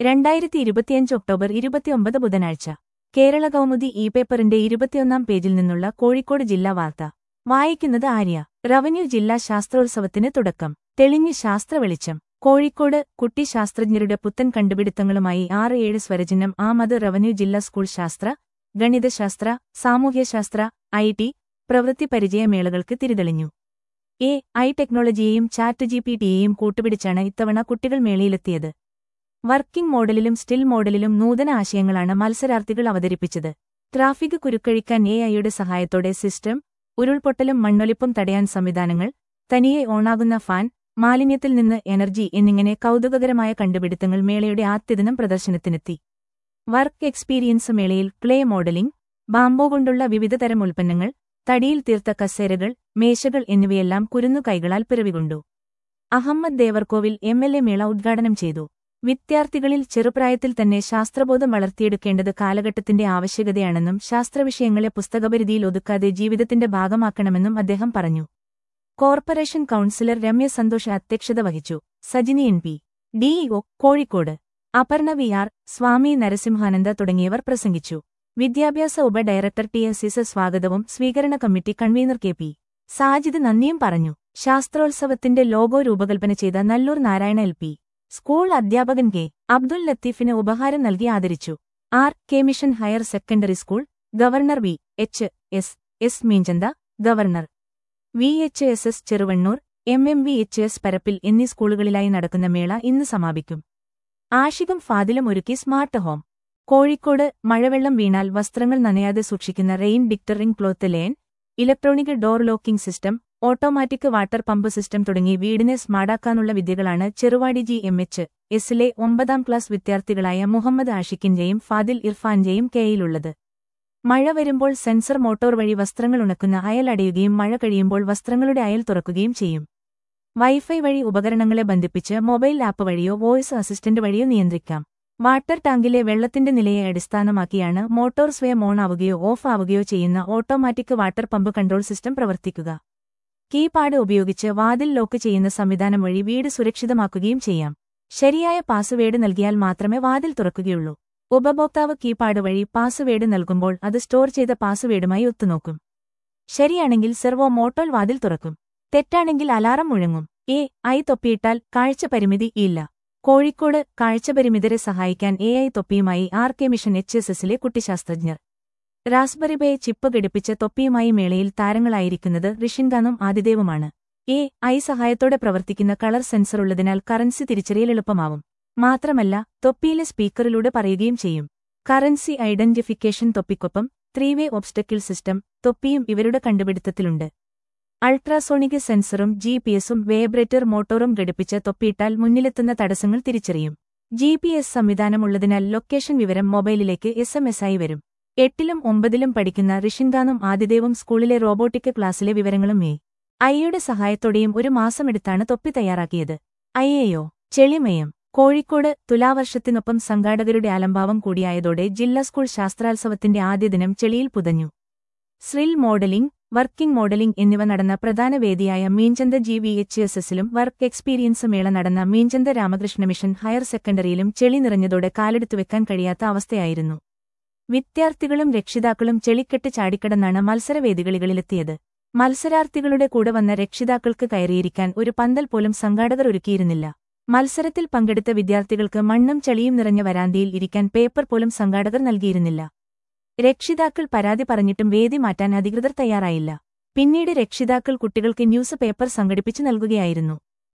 രണ്ടായിരത്തി ഇരുപത്തിയഞ്ച് ഒക്ടോബർ ഇരുപത്തിയൊമ്പത് ബുധനാഴ്ച കേരള കൗമുദി ഇ പേപ്പറിന്റെ ഇരുപത്തിയൊന്നാം പേജിൽ നിന്നുള്ള കോഴിക്കോട് ജില്ലാ വാർത്ത വായിക്കുന്നത് ആര്യ റവന്യൂ ജില്ലാ ശാസ്ത്രോത്സവത്തിന് തുടക്കം തെളിഞ്ഞ് ശാസ്ത്ര വെളിച്ചം കോഴിക്കോട് കുട്ടി ശാസ്ത്രജ്ഞരുടെ പുത്തൻ കണ്ടുപിടുത്തങ്ങളുമായി ആറ് ഏഴ് സ്വരചിഹ്നം ആമത് റവന്യൂ ജില്ലാ സ്കൂൾ ശാസ്ത്ര ഗണിതശാസ്ത്ര സാമൂഹ്യശാസ്ത്ര ഐ ടി പ്രവൃത്തി പരിചയമേളകൾക്ക് തിരിതെളിഞ്ഞു എ ഐ ടെക്നോളജിയെയും ചാറ്റ് ജി പി ടിയെയും കൂട്ടുപിടിച്ചാണ് ഇത്തവണ കുട്ടികൾ മേളയിലെത്തിയത് വർക്കിംഗ് മോഡലിലും സ്റ്റിൽ മോഡലിലും നൂതന ആശയങ്ങളാണ് മത്സരാർത്ഥികൾ അവതരിപ്പിച്ചത് ട്രാഫിക് കുരുക്കഴിക്കാൻ എ ഐയുടെ സഹായത്തോടെ സിസ്റ്റം ഉരുൾപൊട്ടലും മണ്ണൊലിപ്പും തടയാൻ സംവിധാനങ്ങൾ തനിയെ ഓണാകുന്ന ഫാൻ മാലിന്യത്തിൽ നിന്ന് എനർജി എന്നിങ്ങനെ കൗതുകകരമായ കണ്ടുപിടുത്തങ്ങൾ മേളയുടെ ആദ്യദിനം പ്രദർശനത്തിനെത്തി വർക്ക് എക്സ്പീരിയൻസ് മേളയിൽ ക്ലേ മോഡലിംഗ് ബാംബോ കൊണ്ടുള്ള വിവിധതരം ഉൽപ്പന്നങ്ങൾ തടിയിൽ തീർത്ത കസേരകൾ മേശകൾ എന്നിവയെല്ലാം കുരുന്നു കൈകളാൽ പിറവികൊണ്ടു Ahmed Devarkovil M L A മേള ഉദ്ഘാടനം ചെയ്തു വിദ്യാർത്ഥികളിൽ ചെറുപ്രായത്തിൽ തന്നെ ശാസ്ത്രബോധം വളർത്തിയെടുക്കേണ്ടത് കാലഘട്ടത്തിന്റെ ആവശ്യകതയാണെന്നും ശാസ്ത്രവിഷയങ്ങളെ പുസ്തകപരിധിയിൽ ഒതുക്കാതെ ജീവിതത്തിന്റെ ഭാഗമാക്കണമെന്നും അദ്ദേഹം പറഞ്ഞു കോർപ്പറേഷൻ കൌൺസിലർ രമ്യ സന്തോഷ് അധ്യക്ഷത വഹിച്ചു Sajini N P DEO Kozhikode Aparna V R Swami Narasimhananda തുടങ്ങിയവർ പ്രസംഗിച്ചു വിദ്യാഭ്യാസ ഉപ ഡയറക്ടർ ടി എസ് ഇസ സ്വാഗതവും സ്വീകരണ committee convener K P Sajid നന്ദിയും പറഞ്ഞു ശാസ്ത്രോത്സവത്തിന്റെ ലോഗോ രൂപകൽപ്പന ചെയ്ത Nallur Narayana L P school അധ്യാപകൻ കെ അബ്ദുൽ ലത്തീഫിന് ഉപഹാരം നൽകി ആദരിച്ചു R K mission higher secondary school governor V H S S Meenchanda governor V H S S Cheruvannur M M V H S Parappil എന്നീ സ്കൂളുകളിലായി നടക്കുന്ന മേള ഇന്ന് സമാപിക്കും ആഷികം ഫാദിലും ഒരുക്കി സ്മാർട്ട് ഹോം കോഴിക്കോട് മഴവെള്ളം വീണാൽ വസ്ത്രങ്ങൾ നനയാതെ സൂക്ഷിക്കുന്ന rain detecting cloth lane electronic door locking system automatic water pump system തുടങ്ങി വീടിനെ സ്മാർട്ടാക്കാനുള്ള വിദ്യകളാണ് ചെറുവാടി ജി എം എച്ച് എസിലെ ഒമ്പതാം ക്ലാസ് വിദ്യാർത്ഥികളായ മുഹമ്മദ് ആഷിഖിന്റെയും ഫാദിൽ ഇർഫാന്റെയും കെയിലുള്ളത് മഴ വരുമ്പോൾ സെൻസർ മോട്ടോർ വഴി വസ്ത്രങ്ങൾ ഉണക്കുന്ന അയൽ അടയുകയും മഴ കഴിയുമ്പോൾ വസ്ത്രങ്ങളുടെ അയൽ തുറക്കുകയും ചെയ്യും വൈഫൈ വഴി ഉപകരണങ്ങളെ ബന്ധിപ്പിച്ച് മൊബൈൽ ആപ്പ് വഴിയോ വോയിസ് അസിസ്റ്റന്റ് വഴിയോ നിയന്ത്രിക്കാം വാട്ടർ ടാങ്കിലെ വെള്ളത്തിന്റെ നിലയെ അടിസ്ഥാനമാക്കിയാണ് മോട്ടോർ സ്വയം ഓൺ ആവുകയോ ഓഫ് ആവുകയോ ചെയ്യുന്ന automatic water pump control system പ്രവർത്തിക്കുക കീപാഡ് ഉപയോഗിച്ച് വാതിൽ ലോക്ക് ചെയ്യുന്ന സംവിധാനം വഴി വീട് സുരക്ഷിതമാക്കുകയും ചെയ്യാം ശരിയായ പാസ്വേഡ് നൽകിയാൽ മാത്രമേ വാതിൽ തുറക്കുകയുള്ളൂ ഉപഭോക്താവ് കീപാഡ് വഴി പാസ്വേഡ് നൽകുമ്പോൾ അത് സ്റ്റോർ ചെയ്ത പാസ്വേഡുമായി ഒത്തുനോക്കും ശരിയാണെങ്കിൽ സെർവോ മോട്ടോൾ വാതിൽ തുറക്കും തെറ്റാണെങ്കിൽ അലാറം മുഴങ്ങും എ ഐ തൊപ്പിയിട്ടാൽ കാഴ്ച പരിമിതി ഇല്ല കോഴിക്കോട് കാഴ്ചപരിമിതരെ സഹായിക്കാൻ എ ഐ തൊപ്പിയുമായി R K mission H S എസിലെ കുട്ടിശാസ്ത്രജ്ഞർ റാസ്ബെറി പേ ചിപ്പ് ഘടിപ്പിച്ച തൊപ്പിയുമായി മേളയിൽ താരങ്ങളായിരിക്കുന്നത് ഋഷിൻഖാനും ആദിദേവുമാണ് എ ഐ സഹായത്തോടെ പ്രവർത്തിക്കുന്ന കളർ സെൻസർ ഉള്ളതിനാൽ കറൻസി തിരിച്ചറിയൽ എളുപ്പമാവും മാത്രമല്ല തൊപ്പിയിലെ സ്പീക്കറിലൂടെ പറയുകയും ചെയ്യും കറൻസി ഐഡന്റിഫിക്കേഷൻ തൊപ്പിക്കൊപ്പം ത്രീ വേ ഒബ്സ്റ്റക്കിൾ സിസ്റ്റം തൊപ്പിയും ഇവരുടെ കണ്ടുപിടുത്തത്തിലുണ്ട് അൾട്രാസോണിക് സെൻസറും ജി പി എസും വേബ്രേറ്റർ മോട്ടോറും ഘടിപ്പിച്ച തൊപ്പിയിട്ടാൽ മുന്നിലെത്തുന്ന തടസ്സങ്ങൾ തിരിച്ചറിയും ജി പി എസ് സംവിധാനമുള്ളതിനാൽ ലൊക്കേഷൻ വിവരം മൊബൈലിലേക്ക് എസ് എം എസ് ആയി വരും എട്ടിലും ഒമ്പതിലും പഠിക്കുന്ന ഋഷിൻഖാനും ആദിദേവും സ്കൂളിലെ റോബോട്ടിക് ക്ലാസ്സിലെ വിവരങ്ങളും എ ഐയുടെ സഹായത്തോടെയും ഒരു മാസമെടുത്താണ് തൊപ്പി തയ്യാറാക്കിയത് ഐഎയോ ചെളിമയം കോഴിക്കോട് തുലാവർഷത്തിനൊപ്പം സംഘാടകരുടെ അലംഭാവം കൂടിയായതോടെ ജില്ലാ സ്കൂൾ ശാസ്ത്രോത്സവത്തിന്റെ ആദ്യ ദിനം ചെളിയിൽ പുതഞ്ഞു സ്രിൽ മോഡലിംഗ് വർക്കിംഗ് മോഡലിംഗ് എന്നിവ നടന്ന പ്രധാന വേദിയായ Meenchanda G V H S എസിലും വർക്ക് എക്സ്പീരിയൻസ് മേള നടന്ന മീൻചന്ത രാമകൃഷ്ണ മിഷൻ ഹയർ സെക്കൻഡറിയിലും ചെളി നിറഞ്ഞതോടെ കാലെടുത്തുവെക്കാൻ കഴിയാത്ത അവസ്ഥയായിരുന്നു വിദ്യാർത്ഥികളും രക്ഷിതാക്കളും ചെളിക്കെട്ട് ചാടിക്കടന്നാണ് മത്സരവേദികളിലെത്തിയത് മത്സരാർത്ഥികളുടെ കൂടെ വന്ന രക്ഷിതാക്കൾക്ക് കയറിയിരിക്കാൻ ഒരു പന്തൽ പോലും സംഘാടകർ ഒരുക്കിയിരുന്നില്ല മത്സരത്തിൽ പങ്കെടുത്ത വിദ്യാർത്ഥികൾക്ക് മണ്ണും ചളിയും നിറഞ്ഞ വരാന്തിയിൽ ഇരിക്കാൻ പേപ്പർ പോലും സംഘാടകർ നൽകിയിരുന്നില്ല രക്ഷിതാക്കൾ പരാതി പറഞ്ഞിട്ടും വേദി മാറ്റാൻ അധികൃതർ തയ്യാറായില്ല പിന്നീട് രക്ഷിതാക്കൾ കുട്ടികൾക്ക് ന്യൂസ് പേപ്പർ സംഘടിപ്പിച്ചു നൽകുകയായിരുന്നു